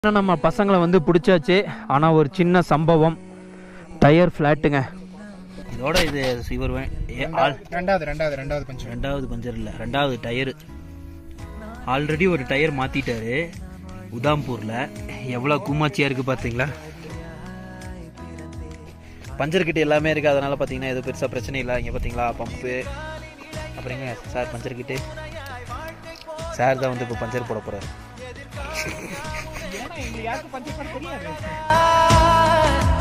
இன்னும் நம்ம பசங்களை வந்து பிடிச்சாச்சு ஆனால் ஒரு சின்ன சம்பவம் டயர் ஃப்ளாட்டுங்க இதோட இது இவர் வே- ஏ, ஆள் ரெண்டாவது ரெண்டாவது ரெண்டாவது பஞ்சர் ரெண்டாவது பஞ்சர் இல்லை ரெண்டாவது டயரு ஆல்ரெடி ஒரு டயர் மாற்றிட்டாரு உதாம்பூரில் எவ்வளோ கூமாச்சியாக இருக்குது பார்த்தீங்களா பஞ்சர் கிட்ட எல்லாமே இருக்குது அதனால் பார்த்தீங்கன்னா எதுவும் பெருசாக பிரச்சனை இல்லை இங்கே பார்த்தீங்களா பம்பு அப்புறம் எங்க சார் பஞ்சர் கிட்டு சார் தான் வந்து இப்போ பஞ்சர் போட போகிறாரு